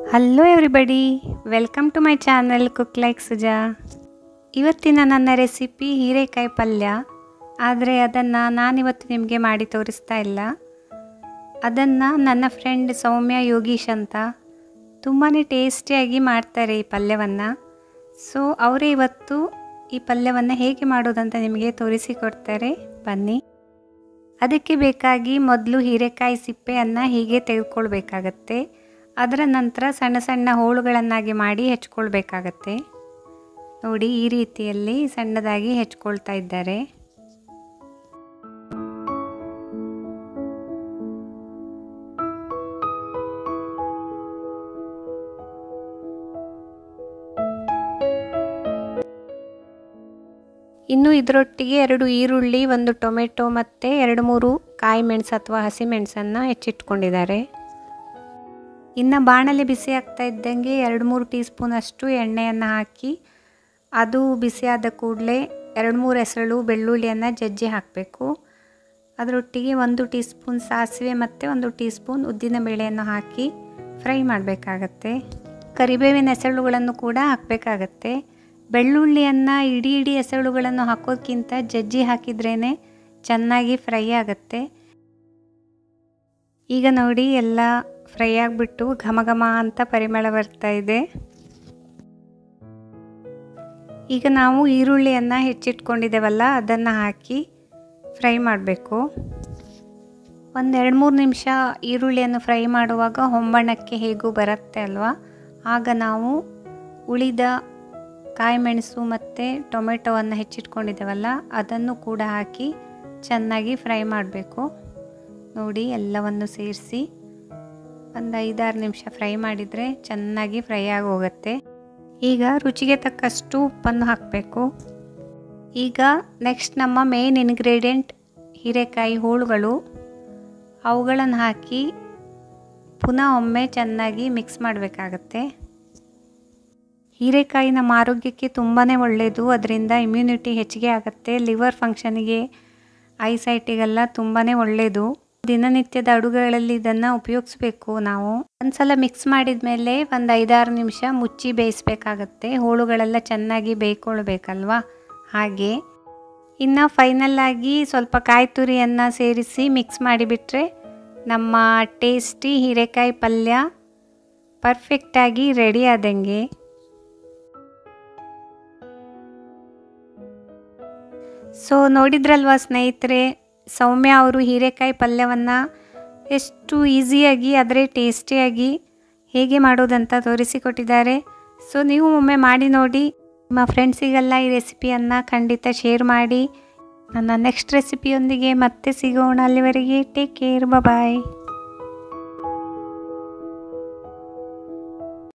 hello everybody welcome to my channel cook like Suja ಇವತ್ತಿನ ನನ್ನ recipe ಹೀರೆಕಾಯಿ ಪಲ್ಯ ಆದರೆ ಅದನ್ನು ನಾನಿವತ್ತು ನಿಮಗೆ ಮಾಡಿ ತೋರಿಸ್ತಾ ಇಲ್ಲ ಅದನ್ನು ನನ್ನ ಫ್ರೆಂಡ್ ಸೌಮ್ಯ ಯೋಗೀಶ್ ಅಂತ ತುಂಬಾ ಟೇಸ್ಟಿಯಾಗಿ ಮಾಡ್ತಾರೆ ಈ ಪಲ್ಯವನ್ನು ಸೊ ಅವರೇ ಇವತ್ತು ಈ ಪಲ್ಯವನ್ನು ಹೇಗೆ ಮಾಡೋದಂತ ನಿಮಗೆ ತೋರಿಸಿಕೊಡ್ತಾರೆ ಬನ್ನಿ ಅದಕ್ಕೆ ಬೇಕಾಗಿ ಮೊದಲು ಹೀರೆಕಾಯಿ ಸಿಪ್ಪೆಯನ್ನು ಹೀಗೆ ತೆಗೆದುಕೊಳ್ಬೇಕಾಗತ್ತೆ ಅದರ ನಂತರ ಸಣ್ಣ ಸಣ್ಣ ಹೋಳುಗಳನ್ನಾಗಿ ಮಾಡಿ ಹೆಚ್ಕೊಳ್ಬೇಕಾಗತ್ತೆ ನೋಡಿ ಈ ರೀತಿಯಲ್ಲಿ ಸಣ್ಣದಾಗಿ ಹೆಚ್ಕೊಳ್ತಾ ಇದ್ದಾರೆ ಇನ್ನು ಇದರೊಟ್ಟಿಗೆ ಎರಡು ಈರುಳ್ಳಿ ಒಂದು ಟೊಮೆಟೊ ಮತ್ತು ಎರಡು ಮೂರು ಕಾಯಿ ಮೆಣಸು ಅಥವಾ ಹಸಿಮೆಣಸನ್ನು ಹೆಚ್ಚಿಟ್ಕೊಂಡಿದ್ದಾರೆ ಇನ್ನು ಬಾಣಲೆ ಬಿಸಿ ಆಗ್ತಾ ಇದ್ದಂಗೆ ಎರಡು ಮೂರು ಟೀ ಸ್ಪೂನಷ್ಟು ಎಣ್ಣೆಯನ್ನು ಹಾಕಿ ಅದು ಬಿಸಿಯಾದ ಕೂಡಲೇ ಎರಡು ಮೂರು ಹೆಸರು ಬೆಳ್ಳುಳ್ಳಿಯನ್ನು ಜಜ್ಜಿ ಹಾಕಬೇಕು ಅದರೊಟ್ಟಿಗೆ ಒಂದು ಟೀ ಸ್ಪೂನ್ ಸಾಸಿವೆ ಮತ್ತು ಒಂದು ಟೀ ಸ್ಪೂನ್ ಉದ್ದಿನ ಬೇಳೆಯನ್ನು ಹಾಕಿ ಫ್ರೈ ಮಾಡಬೇಕಾಗತ್ತೆ ಕರಿಬೇವಿನ ಹೆಸರುಗಳನ್ನು ಕೂಡ ಹಾಕಬೇಕಾಗತ್ತೆ ಬೆಳ್ಳುಳ್ಳಿಯನ್ನು ಇಡೀ ಇಡೀ ಹೆಸರುಗಳನ್ನು ಹಾಕೋದಕ್ಕಿಂತ ಜಜ್ಜಿ ಹಾಕಿದ್ರೇ ಚೆನ್ನಾಗಿ ಫ್ರೈ ಆಗುತ್ತೆ ಈಗ ನೋಡಿ ಎಲ್ಲ ಫ್ರೈ ಆಗಿಬಿಟ್ಟು ಘಮ ಘಮ ಅಂತ ಪರಿಮಳ ಬರ್ತಾ ಇದೆ ಈಗ ನಾವು ಈರುಳ್ಳಿಯನ್ನು ಹೆಚ್ಚಿಟ್ಕೊಂಡಿದ್ದೇವಲ್ಲ ಅದನ್ನು ಹಾಕಿ ಫ್ರೈ ಮಾಡಬೇಕು ಒಂದು ಎರಡು ಮೂರು ನಿಮಿಷ ಈರುಳ್ಳಿಯನ್ನು ಫ್ರೈ ಮಾಡುವಾಗ ಹೊಂಬಣ್ಣಕ್ಕೆ ಹೇಗೂ ಬರುತ್ತೆ ಅಲ್ವಾ ಆಗ ನಾವು ಉಳಿದ ಕಾಯಿ ಮೆಣಸು ಮತ್ತು ಟೊಮೆಟೊವನ್ನು ಹೆಚ್ಚಿಟ್ಕೊಂಡಿದ್ದೇವಲ್ಲ ಅದನ್ನು ಕೂಡ ಹಾಕಿ ಚೆನ್ನಾಗಿ ಫ್ರೈ ಮಾಡಬೇಕು ನೋಡಿ ಎಲ್ಲವನ್ನು ಸೇರಿಸಿ ಒಂದು ಐದಾರು ನಿಮಿಷ ಫ್ರೈ ಮಾಡಿದರೆ ಚೆನ್ನಾಗಿ ಫ್ರೈ ಆಗಿ ಹೋಗುತ್ತೆ ಈಗ ರುಚಿಗೆ ತಕ್ಕಷ್ಟು ಉಪ್ಪನ್ನು ಹಾಕಬೇಕು ಈಗ ನೆಕ್ಸ್ಟ್ ನಮ್ಮ ಮೇನ್ ಇಂಗ್ರೀಡಿಯೆಂಟ್ ಹೀರೆಕಾಯಿ ಹೋಳುಗಳು ಅವುಗಳನ್ನು ಹಾಕಿ ಪುನಃ ಒಮ್ಮೆ ಚೆನ್ನಾಗಿ ಮಿಕ್ಸ್ ಮಾಡಬೇಕಾಗತ್ತೆ ಹೀರೆಕಾಯಿ ನಮ್ಮ ಆರೋಗ್ಯಕ್ಕೆ ತುಂಬಾ ಒಳ್ಳೆಯದು ಅದರಿಂದ ಇಮ್ಯುನಿಟಿ ಹೆಚ್ಚಿಗೆ ಆಗುತ್ತೆ ಲಿವರ್ ಫಂಕ್ಷನಿಗೆ ಐಸೈಟಿಗೆಲ್ಲ ತುಂಬಾ ಒಳ್ಳೆಯದು ದಿನನಿತ್ಯದ ಅಡುಗೆಗಳಲ್ಲಿ ಇದನ್ನು ಉಪಯೋಗಿಸ್ಬೇಕು ನಾವು ಒಂದ್ಸಲ ಮಿಕ್ಸ್ ಮಾಡಿದ ಮೇಲೆ ಒಂದು ಐದಾರು ನಿಮಿಷ ಮುಚ್ಚಿ ಬೇಯಿಸ್ಬೇಕಾಗತ್ತೆ ಹೋಳುಗಳೆಲ್ಲ ಚೆನ್ನಾಗಿ ಬೇಯ್ಕೊಳ್ಬೇಕಲ್ವಾ ಹಾಗೆ ಇನ್ನು ಫೈನಲ್ಲಾಗಿ ಸ್ವಲ್ಪ ಕಾಯಿ ತುರಿಯನ್ನು ಸೇರಿಸಿ ಮಿಕ್ಸ್ ಮಾಡಿಬಿಟ್ರೆ ನಮ್ಮ ಟೇಸ್ಟಿ ಹೀರೆಕಾಯಿ ಪಲ್ಯ ಪರ್ಫೆಕ್ಟಾಗಿ ರೆಡಿ ಆದಂಗೆ ಸೊ ನೋಡಿದ್ರಲ್ವ ಸ್ನೇಹಿತರೆ ಸೌಮ್ಯ ಅವರು ಹೀರೆಕಾಯಿ ಪಲ್ಯವನ್ನು ಎಷ್ಟು ಈಸಿಯಾಗಿ ಆದರೆ ಟೇಸ್ಟಿಯಾಗಿ ಹೇಗೆ ಮಾಡೋದಂತ ತೋರಿಸಿಕೊಟ್ಟಿದ್ದಾರೆ ಸೊ ನೀವು ಒಮ್ಮೆ ಮಾಡಿ ನೋಡಿ ನಿಮ್ಮ ಫ್ರೆಂಡ್ಸಿಗೆಲ್ಲ ಈ ರೆಸಿಪಿಯನ್ನು ಖಂಡಿತ ಶೇರ್ ಮಾಡಿ ನನ್ನ ನೆಕ್ಸ್ಟ್ ರೆಸಿಪಿಯೊಂದಿಗೆ ಮತ್ತೆ ಸಿಗೋಣ ಅಲ್ಲಿವರೆಗೆ ಟೇಕ್ ಕೇರ್ ಬಾಯ್